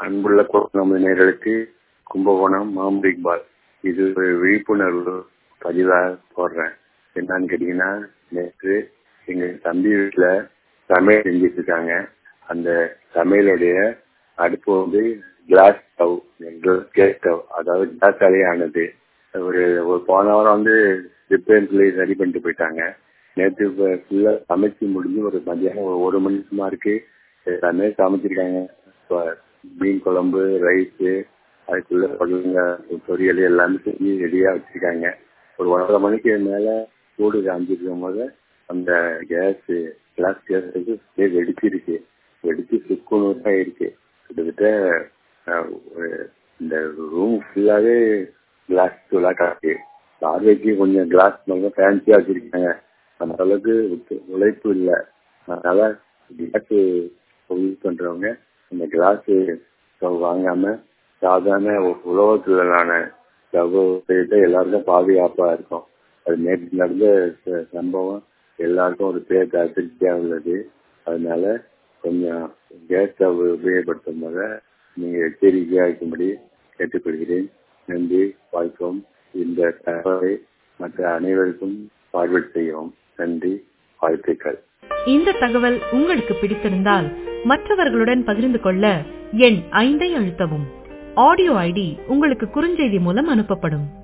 அன்புள்ள குழந்தை நேர்களுக்கு கும்பகோணம் மாம் இக்பால் இது ஒரு விழிப்புணர்வு பதிவாக போடுறேன் என்னன்னு கேட்டீங்கன்னா நேற்று எங்க தம்பி வீட்டுல சமையல் செஞ்சுட்டு இருக்காங்க அந்த சமையலுடைய அடுப்பு வந்து கிளாஸ் ஸ்டவ் கேஸ் ஸ்டவ் அதாவது கிளாஸாலே ஆனது ஒரு ஒரு போன வாரம் வந்து ரிப்பேர் சொல்லி ரெடி பண்ணிட்டு போயிட்டாங்க நேற்று ஃபுல்லா சமைச்சு முடிஞ்சு ஒரு மத்தியானம் ஒரு ஒரு மணி சுமாருக்கு எல்லாமே சமைச்சிருக்காங்க மீன் குழம்பு ரைஸு அதுக்குள்ள பொருளுங்க பொரியல் எல்லாமே செஞ்சு ரெடியா வச்சிருக்காங்க ஒரு ஒன்றரை மணிக்கு மேல சூடு காமிச்சிருக்கும் போது அந்த கேஸ் கிளாஸ் கேஸுக்கு வெடிச்சிருக்கு வெடிச்சு சுக்குநூறு ஆயிருக்கு கிட்டத்தட்ட இந்த ரூம் ஃபுல்லாவே கிளாஸ் தூளா காட்டு பார்வைக்கு கொஞ்சம் கிளாஸ் மட்டும் ஃபேன்சியா வச்சிருக்காங்க அந்த அளவுக்கு உழைப்பு இல்லை அதனால கிளாஸ் யூஸ் பண்றவங்க இந்த கிளாஸ் ஸ்டவ் வாங்காம சாதாரண உலகத்துலான ஸ்டவ் எல்லாருக்கும் பாதுகாப்பா இருக்கும் அது நேற்று நடந்த சம்பவம் எல்லாருக்கும் ஒரு பேர் அதிர்ச்சியா உள்ளது அதனால கொஞ்சம் கேஸ் ஸ்டவ் உபயோகப்படுத்தும் போது நீங்க எச்சரிக்கையா இருக்கும்படி கேட்டுக்கொள்கிறேன் நன்றி வாழ்க்கோம் இந்த தகவலை மற்ற அனைவருக்கும் பார்வர்ட் செய்யவும் நன்றி வாழ்த்துக்கள் இந்த தகவல் உங்களுக்கு பிடித்திருந்தால் மற்றவர்களுடன் பகிர்ந்து கொள்ள எண் ஐந்தை அழுத்தவும் ஆடியோ ஐடி உங்களுக்கு குறுஞ்செய்தி மூலம் அனுப்பப்படும்